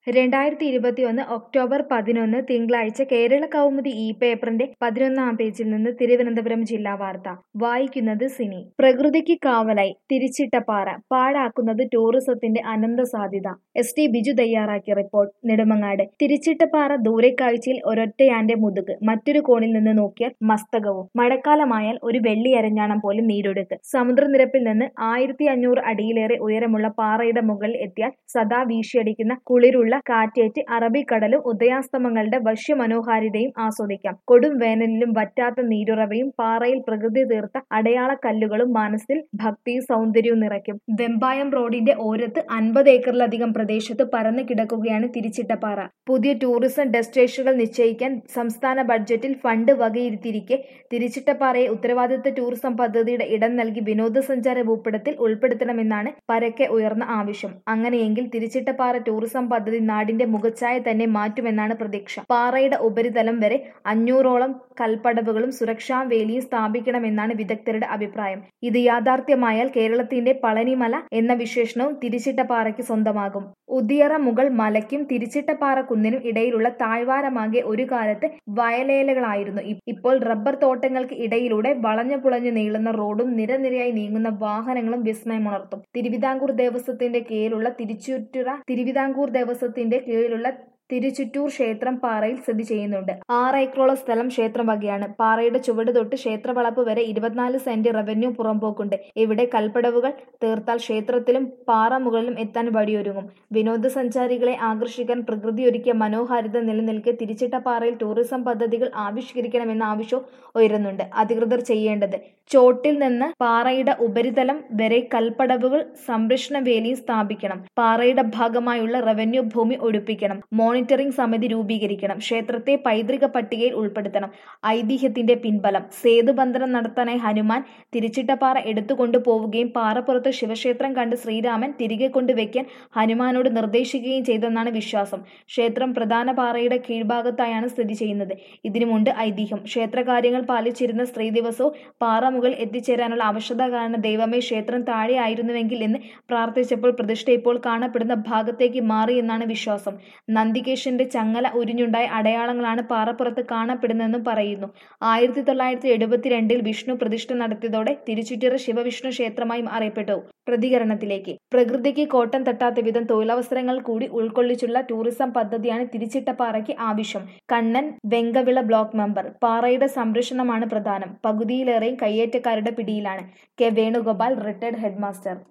രണ്ടായിരത്തി ഇരുപത്തിയൊന്ന് ഒക്ടോബർ പതിനൊന്ന് തിങ്കളാഴ്ച കേരള കൗമുദി ഈ പേപ്പറിന്റെ പതിനൊന്നാം പേജിൽ നിന്ന് തിരുവനന്തപുരം ജില്ലാ വാർത്ത വായിക്കുന്നത് സിനി പ്രകൃതിക്ക് കാവലായി തിരിച്ചിട്ടപ്പാറ പാഴാക്കുന്നത് ടൂറിസത്തിന്റെ അനന്ത സാധ്യത എസ് ടി ബിജു തയ്യാറാക്കിയ റിപ്പോർട്ട് നെടുമങ്ങാട് തിരിച്ചിട്ടപ്പാറ ദൂരക്കാഴ്ചയിൽ ഒരൊറ്റയാന്റെ മുതുക് മറ്റൊരു കോണിൽ നിന്ന് നോക്കിയാൽ മസ്തകവും മഴക്കാലമായാൽ ഒരു വെള്ളി അരഞ്ഞാണം പോലെ നീരൊഴുക്ക് സമുദ്രനിരപ്പിൽ നിന്ന് ആയിരത്തി അഞ്ഞൂറ് അടിയിലേറെ ഉയരമുള്ള പാറയുടെ മുകളിൽ എത്തിയാൽ സദാ വീശിയടിക്കുന്ന കുളിരുള്ള കാറ്റേറ്റ് അറബിക്കടലും ഉദയാസ്തമങ്ങളുടെ വശ്യമനോഹാരിതയും ആസ്വദിക്കാം കൊടും വേനലിലും വറ്റാത്ത നീരുറവയും പാറയിൽ പ്രകൃതി തീർത്ത അടയാളക്കല്ലുകളും മനസ്സിൽ ഭക്തിയും സൗന്ദര്യവും നിറയ്ക്കും വെമ്പായം റോഡിന്റെ ഓരത്ത് അൻപത് ഏക്കറിലധികം പ്രദേശത്ത് പരന്നു കിടക്കുകയാണ് തിരിച്ചിട്ടപ്പാറ പുതിയ ടൂറിസം ഡെസ്റ്റിനേഷനുകൾ നിശ്ചയിക്കാൻ സംസ്ഥാന ബഡ്ജറ്റിൽ ഫണ്ട് വകയിരുത്തിയിരിക്കെ തിരിച്ചിട്ടപ്പാറയെ ഉത്തരവാദിത്ത ടൂറിസം പദ്ധതിയുടെ ഇടം നൽകി വിനോദസഞ്ചാര ഭൂപടത്തിൽ ഉൾപ്പെടുത്തണമെന്നാണ് പരക്കെ ഉയർന്ന ആവശ്യം അങ്ങനെയെങ്കിൽ തിരിച്ചിട്ടപ്പാറ ടൂറിസം പദ്ധതി നാടിന്റെ മുഖച്ഛായ തന്നെ മാറ്റുമെന്നാണ് പ്രതീക്ഷ പാറയുടെ ഉപരിതലം വരെ അഞ്ഞൂറോളം കൽപ്പടവുകളും സുരക്ഷാ വേലിയും സ്ഥാപിക്കണമെന്നാണ് വിദഗ്ധരുടെ അഭിപ്രായം ഇത് യാഥാർത്ഥ്യമായാൽ കേരളത്തിന്റെ പളനിമല എന്ന വിശേഷണവും തിരിച്ചിട്ടപ്പാറയ്ക്ക് സ്വന്തമാകും ഉദിയറ മുകൾ മലയ്ക്കും തിരിച്ചിട്ടപ്പാറ കുന്നിനും ഇടയിലുള്ള താഴ്വാരമാകെ ഒരു കാലത്ത് വയലേലകളായിരുന്നു ഇപ്പോൾ റബ്ബർ തോട്ടങ്ങൾക്ക് ഇടയിലൂടെ വളഞ്ഞു പുളഞ്ഞു നീളുന്ന റോഡും നിരനിരയായി നീങ്ങുന്ന വാഹനങ്ങളും വിസ്മയമുണർത്തും തിരുവിതാംകൂർ ദേവസ്വത്തിന്റെ കീഴിലുള്ള തിരുച്ചുറ്റുറ തിരുവിതാംകൂർ ദേവസ്വത്തിന്റെ കീഴിലുള്ള തിരുചുറ്റൂർ ക്ഷേത്രം പാറയിൽ സ്ഥിതി ചെയ്യുന്നുണ്ട് ആറ് ഏക്കറോളം സ്ഥലം ക്ഷേത്രം വകയാണ് പാറയുടെ ചുവട് തൊട്ട് ക്ഷേത്രവളപ്പ് വരെ ഇരുപത്തിനാല് സെന്റ് റവന്യൂ പുറമ്പോക്കുണ്ട് ഇവിടെ കൽപ്പടവുകൾ തീർത്താൽ ക്ഷേത്രത്തിലും പാറ മുകളിലും എത്താൻ വഴിയൊരുങ്ങും വിനോദസഞ്ചാരികളെ ആകർഷിക്കാൻ പ്രകൃതി ഒരുക്കിയ മനോഹാരിത നിലനിൽക്കെ തിരിച്ചിട്ട പാറയിൽ ടൂറിസം പദ്ധതികൾ ആവിഷ്കരിക്കണമെന്ന ആവശ്യവും ഉയരുന്നുണ്ട് അധികൃതർ ചെയ്യേണ്ടത് ചോട്ടിൽ നിന്ന് പാറയുടെ ഉപരിതലം വരെ കൽപ്പടവുകൾ സംരക്ഷണ വേലി സ്ഥാപിക്കണം പാറയുടെ ഭാഗമായുള്ള റവന്യൂ ഭൂമി ഒഴിപ്പിക്കണം മോണിറ്ററിംഗ് സമിതി രൂപീകരിക്കണം ക്ഷേത്രത്തെ പൈതൃക പട്ടികയിൽ ഉൾപ്പെടുത്തണം ഐതിഹ്യത്തിന്റെ പിൻബലം സേതുബന്ധനം നടത്താനായി ഹനുമാൻ തിരിച്ചിട്ടപ്പാറ എടുത്തുകൊണ്ടു പോവുകയും പാറപ്പുറത്ത് ശിവക്ഷേത്രം കണ്ട് ശ്രീരാമൻ തിരികെ കൊണ്ടുവയ്ക്കാൻ ഹനുമാനോട് നിർദ്ദേശിക്കുകയും ചെയ്തെന്നാണ് വിശ്വാസം ക്ഷേത്രം പ്രധാന പാറയുടെ കീഴ്ഭാഗത്തായാണ് സ്ഥിതി ചെയ്യുന്നത് ഇതിനുമുണ്ട് ഐതിഹ്യം ക്ഷേത്രകാര്യങ്ങൾ പാലിച്ചിരുന്ന സ്ത്രീ ദിവസവും പാറ മുകളിൽ എത്തിച്ചേരാനുള്ള ആവശ്യത കാരണം ദൈവമേ ക്ഷേത്രം താഴെ ആയിരുന്നുവെങ്കിൽ എന്ന് പ്രാർത്ഥിച്ചപ്പോൾ പ്രതിഷ്ഠ ഇപ്പോൾ കാണപ്പെടുന്ന ഭാഗത്തേക്ക് മാറി എന്നാണ് വിശ്വാസം നന്ദികേശന്റെ ചങ്ങല ഉരിഞ്ഞുണ്ടായ അടയാളങ്ങളാണ് പാറപ്പുറത്ത് കാണപ്പെടുന്നതെന്നും പറയുന്നു ആയിരത്തി തൊള്ളായിരത്തി എഴുപത്തിരണ്ടിൽ വിഷ്ണു പ്രതിഷ്ഠ നടത്തിയതോടെ തിരുച്ചുറ്റിറ ശിവവിഷ്ണു ക്ഷേത്രമായി അറിയപ്പെട്ടു പ്രതികരണത്തിലേക്ക് പ്രകൃതിക്ക് കോട്ടം തട്ടാത്ത വിധം തൊഴിലവസരങ്ങൾ കൂടി ഉൾക്കൊള്ളിച്ചുള്ള ടൂറിസം പദ്ധതിയാണ് തിരിച്ചിട്ടപ്പാറയ്ക്ക് ആവശ്യം കണ്ണൻ വെങ്കവിള ബ്ലോക്ക് മെമ്പർ പാറയുടെ സംരക്ഷണമാണ് പ്രധാനം പകുതിയിലേറെയും കയ്യേറ്റക്കാരുടെ പിടിയിലാണ് കെ വേണുഗോപാൽ റിട്ടയർഡ് ഹെഡ്മാസ്റ്റർ